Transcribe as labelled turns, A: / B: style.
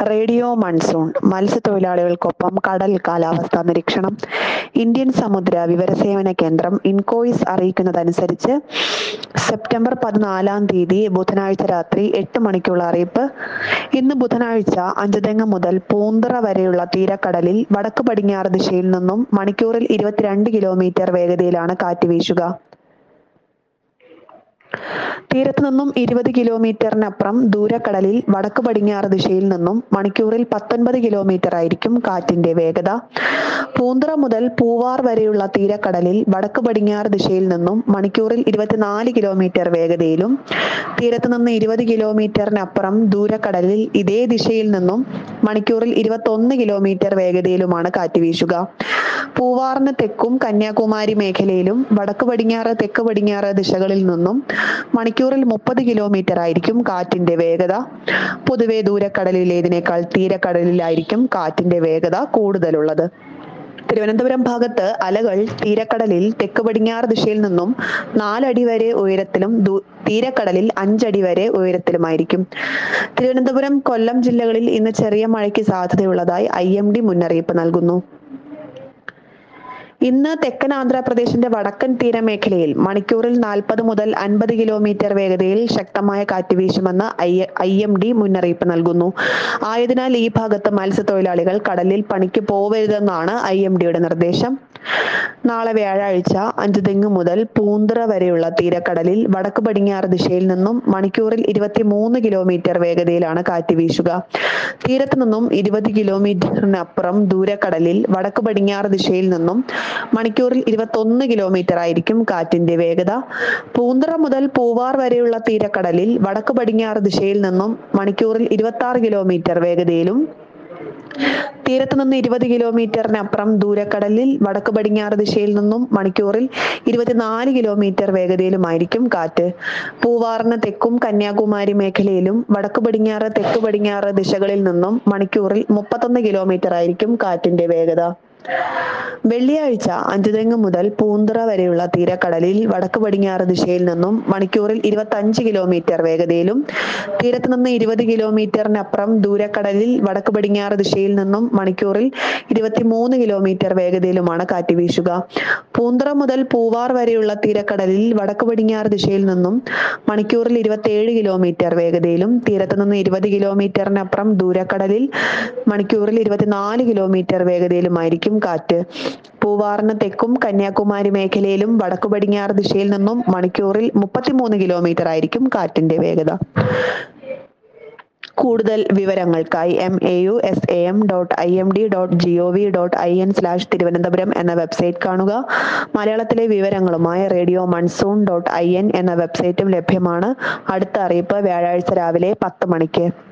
A: radio monsoon മത്സ്യത്തൊഴിലാളികൾക്കൊപ്പം കടൽ കാലാവസ്ഥാ നിരീക്ഷണം ഇന്ത്യൻ സമുദ്ര വിവരസേവന കേന്ദ്രം ഇൻകോയിസ് അറിയിക്കുന്നതനുസരിച്ച് സെപ്റ്റംബർ പതിനാലാം തീയതി ബുധനാഴ്ച രാത്രി എട്ട് മണിക്കുള്ള അറിയിപ്പ് ഇന്ന് ബുധനാഴ്ച അഞ്ചുതെങ്ങ് മുതൽ പൂന്തറ വരെയുള്ള തീരക്കടലിൽ വടക്ക് പടിഞ്ഞാറ് ദിശയിൽ നിന്നും മണിക്കൂറിൽ ഇരുപത്തിരണ്ട് കിലോമീറ്റർ വേഗതയിലാണ് കാറ്റ് വീശുക തീരത്ത് നിന്നും ഇരുപത് കിലോമീറ്ററിനപ്പുറം ദൂരക്കടലിൽ വടക്ക് പടിഞ്ഞാറ് ദിശയിൽ നിന്നും മണിക്കൂറിൽ പത്തൊൻപത് കിലോമീറ്റർ ആയിരിക്കും കാറ്റിന്റെ വേഗത പൂന്തറ മുതൽ പൂവാർ വരെയുള്ള തീരക്കടലിൽ വടക്ക് പടിഞ്ഞാറ് ദിശയിൽ നിന്നും മണിക്കൂറിൽ ഇരുപത്തിനാല് കിലോമീറ്റർ വേഗതയിലും തീരത്ത് നിന്ന് ഇരുപത് കിലോമീറ്ററിനപ്പുറം ദൂരക്കടലിൽ ഇതേ ദിശയിൽ നിന്നും മണിക്കൂറിൽ ഇരുപത്തൊന്ന് കിലോമീറ്റർ വേഗതയിലുമാണ് കാറ്റ് വീശുക പൂവാറിന് തെക്കും കന്യാകുമാരി മേഖലയിലും വടക്ക് പടിഞ്ഞാറ് തെക്ക് പടിഞ്ഞാറ് ദിശകളിൽ നിന്നും മണിക്കൂറിൽ മുപ്പത് കിലോമീറ്റർ ആയിരിക്കും കാറ്റിന്റെ വേഗത പൊതുവെ ദൂരക്കടലിലേതിനേക്കാൾ തീരക്കടലിലായിരിക്കും കാറ്റിന്റെ വേഗത കൂടുതലുള്ളത് തിരുവനന്തപുരം ഭാഗത്ത് അലകൾ തീരക്കടലിൽ തെക്ക് പടിഞ്ഞാറ് ദിശയിൽ നിന്നും നാലടി വരെ ഉയരത്തിലും ദൂ- തീരക്കടലിൽ അഞ്ചടി വരെ ഉയരത്തിലുമായിരിക്കും തിരുവനന്തപുരം കൊല്ലം ജില്ലകളിൽ ഇന്ന് ചെറിയ മഴയ്ക്ക് സാധ്യതയുള്ളതായി ഐ എം ഡി മുന്നറിയിപ്പ് നൽകുന്നു ഇന്ന് തെക്കൻ ആന്ധ്രാപ്രദേശിന്റെ വടക്കൻ തീരമേഖലയിൽ മണിക്കൂറിൽ നാൽപ്പത് മുതൽ അൻപത് കിലോമീറ്റർ വേഗതയിൽ ശക്തമായ കാറ്റ് വീശുമെന്ന് ഐ എം ഡി മുന്നറിയിപ്പ് നൽകുന്നു ആയതിനാൽ ഈ ഭാഗത്ത് മത്സ്യത്തൊഴിലാളികൾ കടലിൽ പണിക്ക് പോവരുതെന്നാണ് ഐ എം ഡിയുടെ നിർദ്ദേശം നാളെ വ്യാഴാഴ്ച അഞ്ചുതെങ്ങ് മുതൽ പൂന്തറ വരെയുള്ള തീരക്കടലിൽ വടക്ക് പടിഞ്ഞാറ് ദിശയിൽ നിന്നും മണിക്കൂറിൽ ഇരുപത്തിമൂന്ന് കിലോമീറ്റർ വേഗതയിലാണ് കാറ്റ് വീശുക തീരത്ത് നിന്നും ഇരുപത് കിലോമീറ്ററിനപ്പുറം ദൂരക്കടലിൽ വടക്ക് പടിഞ്ഞാറ് ദിശയിൽ നിന്നും മണിക്കൂറിൽ ഇരുപത്തൊന്ന് കിലോമീറ്റർ ആയിരിക്കും കാറ്റിന്റെ വേഗത പൂന്തറ മുതൽ പൂവാർ വരെയുള്ള തീരക്കടലിൽ വടക്ക് പടിഞ്ഞാറ് ദിശയിൽ നിന്നും മണിക്കൂറിൽ ഇരുപത്തി ആറ് കിലോമീറ്റർ വേഗതയിലും തീരത്ത് നിന്ന് ഇരുപത് കിലോമീറ്ററിനപ്പുറം ദൂരക്കടലിൽ വടക്ക് പടിഞ്ഞാറ് ദിശയിൽ നിന്നും മണിക്കൂറിൽ ഇരുപത്തിനാല് കിലോമീറ്റർ വേഗതയിലുമായിരിക്കും കാറ്റ് പൂവാറിന് തെക്കും കന്യാകുമാരി മേഖലയിലും വടക്ക് പടിഞ്ഞാറ് തെക്ക് പടിഞ്ഞാറ് ദിശകളിൽ നിന്നും മണിക്കൂറിൽ മുപ്പത്തൊന്ന് കിലോമീറ്റർ ആയിരിക്കും കാറ്റിന്റെ വേഗത വെള്ളിയാഴ്ച അഞ്ചുതെങ്ങ് മുതൽ പൂന്തറ വരെയുള്ള തീരക്കടലിൽ വടക്ക് പടിഞ്ഞാറ് ദിശയിൽ നിന്നും മണിക്കൂറിൽ ഇരുപത്തഞ്ച് കിലോമീറ്റർ വേഗതയിലും തീരത്ത് നിന്ന് ഇരുപത് കിലോമീറ്ററിനപ്പുറം ദൂരക്കടലിൽ വടക്ക് പടിഞ്ഞാറ് ദിശയിൽ നിന്നും മണിക്കൂറിൽ ഇരുപത്തിമൂന്ന് കിലോമീറ്റർ വേഗതയിലുമാണ് കാറ്റ് വീശുക പൂന്തറ മുതൽ പൂവാർ വരെയുള്ള തീരക്കടലിൽ വടക്ക് പടിഞ്ഞാറ് ദിശയിൽ നിന്നും മണിക്കൂറിൽ ഇരുപത്തിയേഴ് കിലോമീറ്റർ വേഗതയിലും തീരത്ത് നിന്ന് ഇരുപത് കിലോമീറ്ററിനപ്പുറം ദൂരക്കടലിൽ മണിക്കൂറിൽ ഇരുപത്തിനാല് കിലോമീറ്റർ വേഗതയിലുമായിരിക്കും കാറ്റ് പൂവാറിന് തെക്കും കന്യാകുമാരി മേഖലയിലും വടക്കു പടിഞ്ഞാറ് ദിശയിൽ നിന്നും മണിക്കൂറിൽ മുപ്പത്തിമൂന്ന് കിലോമീറ്റർ ആയിരിക്കും കാറ്റിന്റെ വേഗത കൂടുതൽ വിവരങ്ങൾക്കായി M A U S A M dot I M D dot G O V dot I N slash Thiruvananthapuram എന്ന വെബ്സൈറ്റ് കാണുക മലയാളത്തിലെ വിവരങ്ങളുമായി radio monsoon dot I N എന്ന വെബ്സൈറ്റും ലഭ്യമാണ് അടുത്ത അറിയിപ്പ് വ്യാഴാഴ്ച രാവിലെ പത്ത് മണിക്ക്